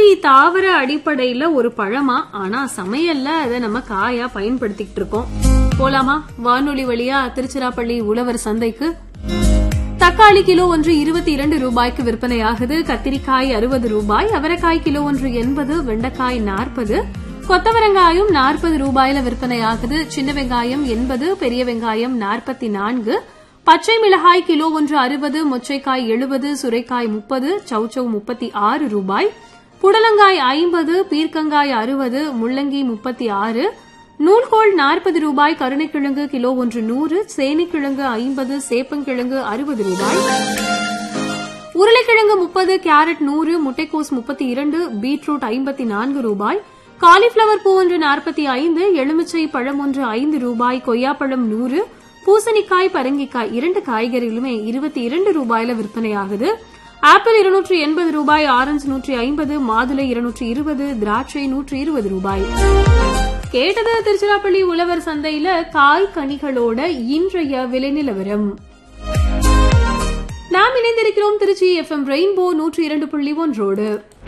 தாமரை தாவர அடிப்படையில ஒரு பழமா ஆனா சமையல்ல அதை நம்ம காயா பயன்படுத்திக்கிட்டு இருக்கோம் போலாமா வானொலி வழியா திருச்சிராப்பள்ளி உழவர் சந்தைக்கு தக்காளி கிலோ ஒன்று இருபத்தி இரண்டு ரூபாய்க்கு விற்பனையாகுது கத்திரிக்காய் அறுபது ரூபாய் அவரைக்காய் கிலோ ஒன்று எண்பது வெண்டைக்காய் நாற்பது கொத்தவரங்காயும் நாற்பது ரூபாயில விற்பனையாகுது சின்ன வெங்காயம் எண்பது பெரிய வெங்காயம் நாற்பத்தி நான்கு பச்சை மிளகாய் கிலோ ஒன்று அறுபது மொச்சைக்காய் எழுபது சுரைக்காய் முப்பது சௌச்சௌ முப்பத்தி ஆறு ரூபாய் புடலங்காய் ஐம்பது பீர்க்கங்காய் அறுபது முள்ளங்கி முப்பத்தி ஆறு நூல்கோல் நாற்பது ரூபாய் கருணைக்கிழங்கு கிலோ ஒன்று நூறு சேனைக்கிழங்கு ஐம்பது சேப்பங்கிழங்கு அறுபது ரூபாய் உருளைக்கிழங்கு முப்பது கேரட் நூறு முட்டைக்கோஸ் முப்பத்தி இரண்டு பீட்ரூட் ஐம்பத்தி நான்கு ரூபாய் காலிஃபிளவர் பூ ஒன்று நாற்பத்தி ஐந்து எலுமிச்சை பழம் ஒன்று ஐந்து ரூபாய் கொய்யாப்பழம் நூறு பூசணிக்காய் பரங்கிக்காய் இரண்டு காய்கறிகளுமே இருபத்தி இரண்டு ரூபாயில விற்பனையாகுது ஆப்பிள் இருநூற்றி எண்பது ரூபாய் ஆரஞ்சு நூற்றி ஐம்பது மாதுளை இருநூற்றி இருபது திராட்சை நூற்றி இருபது ரூபாய் கேட்டது திருச்சிராப்பள்ளி உழவர் சந்தையில காய் கனிகளோட இன்றைய விலை நிலவரம் நாம் இணைந்திருக்கிறோம் திருச்சி எஃப்எம் ரெயின்போ நூற்றி இரண்டு புள்ளி ஒன்றோடு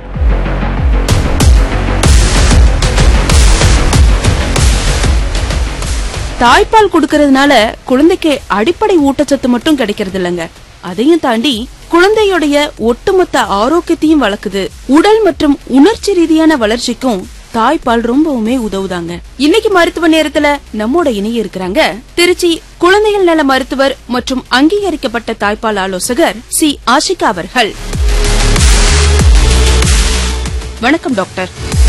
தாய்ப்பால் கொடுக்கறதுனால குழந்தைக்கு அடிப்படை ஊட்டச்சத்து மட்டும் கிடைக்கிறது இல்லைங்க அதையும் தாண்டி குழந்தையுடைய ஒட்டுமொத்த ஆரோக்கியத்தையும் வளர்க்குது உடல் மற்றும் உணர்ச்சி ரீதியான வளர்ச்சிக்கும் தாய்ப்பால் ரொம்பவுமே உதவுதாங்க இன்னைக்கு மருத்துவ நேரத்துல நம்மோட இணைய இருக்கிறாங்க திருச்சி குழந்தைகள் நல மருத்துவர் மற்றும் அங்கீகரிக்கப்பட்ட தாய்ப்பால் ஆலோசகர் சி ஆஷிகா அவர்கள் வணக்கம் டாக்டர்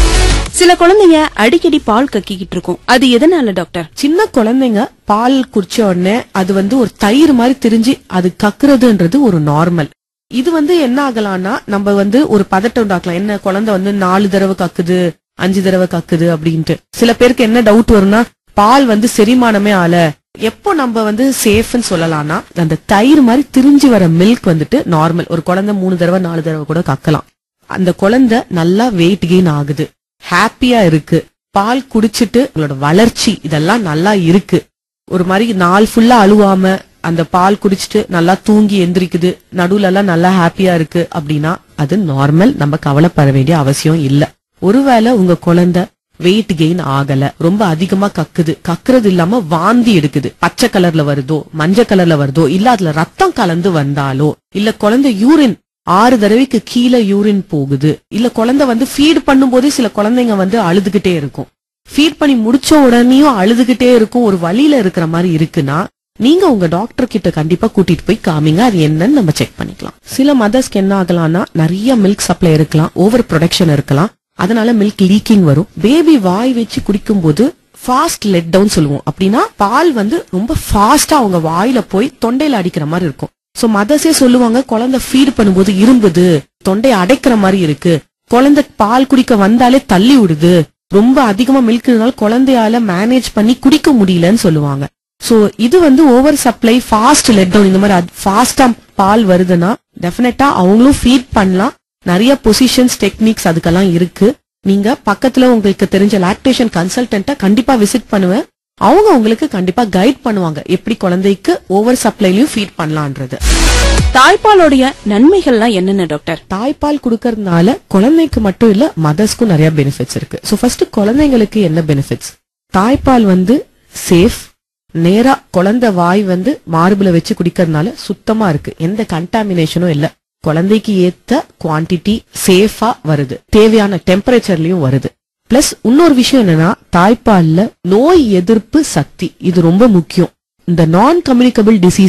சில குழந்தைங்க அடிக்கடி பால் கக்கிக்கிட்டு இருக்கும் அது எதனால டாக்டர் சின்ன குழந்தைங்க பால் குடிச்ச உடனே அது வந்து ஒரு தயிர் மாதிரி திரிஞ்சு அது கக்குறதுன்றது ஒரு நார்மல் இது வந்து என்ன ஆகலாம்னா நம்ம வந்து ஒரு பதட்டம் உண்டாக்கலாம் என்ன குழந்தை வந்து நாலு தடவை கக்குது அஞ்சு தடவை கக்குது அப்படின்ட்டு சில பேருக்கு என்ன டவுட் வரும்னா பால் வந்து செரிமானமே ஆல எப்போ நம்ம வந்து சேஃப்னு சொல்லலாம்னா அந்த தயிர் மாதிரி திரிஞ்சு வர மில்க் வந்துட்டு நார்மல் ஒரு குழந்தை மூணு தடவை நாலு தடவை கூட கக்கலாம் அந்த குழந்தை நல்லா வெயிட் கெயின் ஆகுது ஹாப்பியா இருக்கு பால் குடிச்சிட்டு உங்களோட வளர்ச்சி இதெல்லாம் நல்லா இருக்கு ஒரு மாதிரி நாள் ஃபுல்லா அழுவாம அந்த பால் குடிச்சிட்டு நல்லா தூங்கி எந்திரிக்குது நடுவுல எல்லாம் நல்லா ஹாப்பியா இருக்கு அப்படின்னா அது நார்மல் நம்ம கவலைப்பட வேண்டிய அவசியம் இல்ல ஒருவேளை உங்க குழந்தை வெயிட் கெயின் ஆகல ரொம்ப அதிகமா கக்குது கக்குறது இல்லாம வாந்தி எடுக்குது பச்சை கலர்ல வருதோ மஞ்சள் கலர்ல வருதோ இல்ல அதுல ரத்தம் கலந்து வந்தாலோ இல்ல குழந்தை யூரின் ஆறு தடவைக்கு கீழே யூரின் போகுது இல்ல குழந்தை வந்து ஃபீட் பண்ணும்போதே சில குழந்தைங்க வந்து அழுதுகிட்டே இருக்கும் ஃபீட் பண்ணி முடிச்ச உடனேயும் அழுதுகிட்டே இருக்கும் ஒரு வழியில இருக்கிற மாதிரி இருக்குன்னா நீங்க உங்க டாக்டர் கிட்ட கண்டிப்பா கூட்டிட்டு போய் காமிங்க அது என்னன்னு நம்ம செக் பண்ணிக்கலாம் சில மதர்ஸ்க்கு என்ன ஆகலாம்னா நிறைய மில்க் சப்ளை இருக்கலாம் ஓவர் ப்ரொடக்ஷன் இருக்கலாம் அதனால மில்க் லீக்கிங் வரும் பேபி வாய் வச்சு குடிக்கும்போது ஃபாஸ்ட் லெட் டவுன் சொல்லுவோம் அப்படின்னா பால் வந்து ரொம்ப ஃபாஸ்டா அவங்க வாயில போய் தொண்டையில அடிக்கிற மாதிரி இருக்கும் சோ மதர்ஸே சொல்லுவாங்க குழந்தை ஃபீட் பண்ணும்போது இரும்புது தொண்டை அடைக்கிற மாதிரி இருக்கு குழந்தை பால் குடிக்க வந்தாலே தள்ளி விடுது ரொம்ப அதிகமா மில்க் குழந்தையால மேனேஜ் பண்ணி குடிக்க முடியலன்னு சொல்லுவாங்க சோ இது வந்து over supply fast let down இந்த மாதிரி ஃபாஸ்டா பால் வருதுன்னா டெஃபினட்டா அவங்களும் ஃபீட் பண்ணலாம் நிறைய பொசிஷன்ஸ் டெக்னிக்ஸ் அதுக்கெல்லாம் இருக்கு நீங்க பக்கத்துல உங்களுக்கு தெரிஞ்ச லாக்டேஷன் கன்சல்டன்ட்ட கண்டிப்பா விசிட் பண்ணுவேன் அவங்க உங்களுக்கு கண்டிப்பா கைட் பண்ணுவாங்க எப்படி குழந்தைக்கு ஓவர் சப்ளைலயும் ஃபீட் பண்ணலான்றது தாய்ப்பாலோடைய நன்மைகள்லாம் என்னென்ன டாக்டர் தாய்ப்பால் கொடுக்கறதுனால குழந்தைக்கு மட்டும் இல்ல மதர்ஸ்க்கும் நிறைய பெனிஃபிட்ஸ் இருக்கு சோ ஃபர்ஸ்ட் குழந்தைங்களுக்கு என்ன பெனிஃபிட்ஸ் தாய்ப்பால் வந்து சேஃப் நேரா குழந்தை வாய் வந்து மார்புல வச்சு குடிக்கிறதுனால சுத்தமா இருக்கு எந்த கண்டாமினேஷனும் இல்ல குழந்தைக்கு ஏத்த குவாண்டிட்டி சேஃபா வருது தேவையான டெம்பரேச்சர்லயும் வருது பிளஸ் இன்னொரு விஷயம் என்னன்னா தாய்ப்பால்ல நோய் எதிர்ப்பு சக்தி இது ரொம்ப முக்கியம் இந்த நான் கம்யூனிகபிள் டிசீஸ்